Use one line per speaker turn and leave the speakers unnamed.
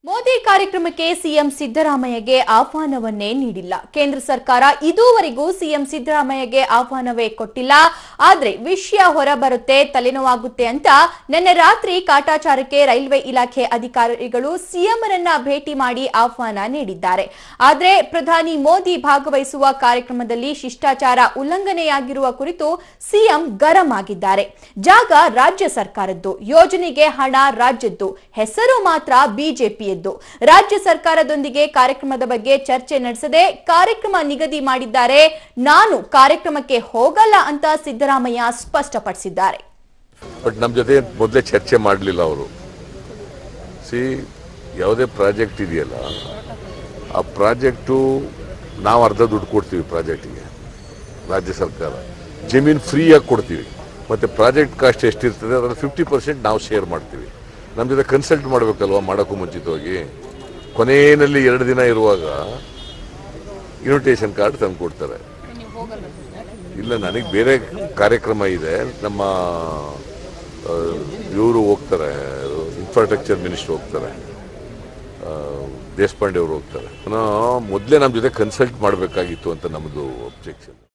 ಮೋದಿ ಕಾರ್ಯಕ್ರಮಕ್ಕೆ ಸಿಎಂ ಸಿದ್ದರಾಮಯ್ಯಗೆ ಆಹ್ವಾನವನ್ನೇ ನೀಡಿಲ್ಲ ಕೇಂದ್ರ ಸರ್ಕಾರ ಇದುವರೆಗೂ ಸಿಎಂ ಸಿದ್ದರಾಮಯ್ಯಗೆ ಆಹ್ವಾನವೇ ಕೊಟ್ಟಿಲ್ಲ ಆದ್ರೆ ವಿಷಯ ಹೊರಬರುತ್ತೆ ತಲೆನೋವಾಗುತ್ತೆ ಅಂತ ನಿನ್ನೆ ರಾತ್ರಿ ಕಾಟಾಚಾರಕ್ಕೆ ರೈಲ್ವೆ ಇಲಾಖೆ ಅಧಿಕಾರಿಗಳು ಸಿಎಂರನ್ನ ಭೇಟಿ ಮಾಡಿ ಆಹ್ವಾನ ನೀಡಿದ್ದಾರೆ ಆದ್ರೆ ಪ್ರಧಾನಿ ಮೋದಿ ಭಾಗವಹಿಸುವ ಕಾರ್ಯಕ್ರಮದಲ್ಲಿ ಶಿಷ್ಟಾಚಾರ ಉಲ್ಲಂಘನೆಯಾಗಿರುವ ಕುರಿತು ಸಿಎಂ ಗರಂ ಆಗಿದ್ದಾರೆ ಜಾಗ ರಾಜ್ಯ ಸರ್ಕಾರದ್ದು ಯೋಜನೆಗೆ ಹಣ ರಾಜ್ಯದ್ದು ಹೆಸರು ಮಾತ್ರ ಬಿಜೆಪಿಯದ್ದು ರಾಜ್ಯ ಸರ್ಕಾರದೊಂದಿಗೆ ಕಾರ್ಯಕ್ರಮದ ಬಗ್ಗೆ ಚರ್ಚೆ ನಡೆಸದೆ ಕಾರ್ಯಕ್ರಮ ನಿಗದಿ ಮಾಡಿದ್ದಾರೆ ನಾನು ಕಾರ್ಯಕ್ರಮಕ್ಕೆ ಹೋಗಲ್ಲ ಅಂತ ಸಿದ್ದರಾಮಯ್ಯ ಸ್ಪಷ್ಟಪಡಿಸಿದ್ದಾರೆ
ಬಟ್ ನಮ್ಮ ಜೊತೆ ಮೊದಲೇ ಚರ್ಚೆ ಮಾಡಲಿಲ್ಲ ಅವರು ಸಿ ಯಾವುದೇ ಪ್ರಾಜೆಕ್ಟ್ ಇದೆಯಲ್ಲ ಆ ಪ್ರಾಜೆಕ್ಟು ನಾವು ಅರ್ಧ ದುಡ್ಡು ಕೊಡ್ತೀವಿ ಪ್ರಾಜೆಕ್ಟಿಗೆ ರಾಜ್ಯ ಸರ್ಕಾರ ಜಮೀನು ಫ್ರೀಯಾಗಿ ಕೊಡ್ತೀವಿ ಮತ್ತು ಪ್ರಾಜೆಕ್ಟ್ ಕಾಸ್ಟ್ ಎಷ್ಟಿರ್ತದೆ ಅದರಲ್ಲಿ ಫಿಫ್ಟಿ ಪರ್ಸೆಂಟ್ ನಾವು ಶೇರ್ ಮಾಡ್ತೀವಿ ನಮ್ಮ ಜೊತೆ ಕನ್ಸಲ್ಟ್ ಮಾಡಬೇಕಲ್ವ ಮಾಡೋಕ್ಕೂ ಮುಂಚಿತವಾಗಿ ಕೊನೆಯಲ್ಲಿ ಎರಡು ದಿನ ಇರುವಾಗ ಇನ್ವಿಟೇಷನ್ ಕಾರ್ಡ್ ತಂದು ಕೊಡ್ತಾರೆ ಇಲ್ಲ ನನಗೆ ಬೇರೆ ಕಾರ್ಯಕ್ರಮ ಇದೆ ನಮ್ಮ ಇವರು ಹೋಗ್ತಾರೆ ಇನ್ಫ್ರಾಸ್ಟ್ರಕ್ಚರ್ ಮಿನಿಸ್ಟರ್ ಹೋಗ್ತಾರೆ ಆ, ದೇಶಪಾಂಡೆ ಅವರು ಹೋಗ್ತಾರೆ ಮೊದಲೇ ನಮ್ಮ ಜೊತೆ ಕನ್ಸಲ್ಟ್ ಮಾಡಬೇಕಾಗಿತ್ತು ಅಂತ ನಮ್ಮದು ಅಬ್ಜೆಕ್ಷನ್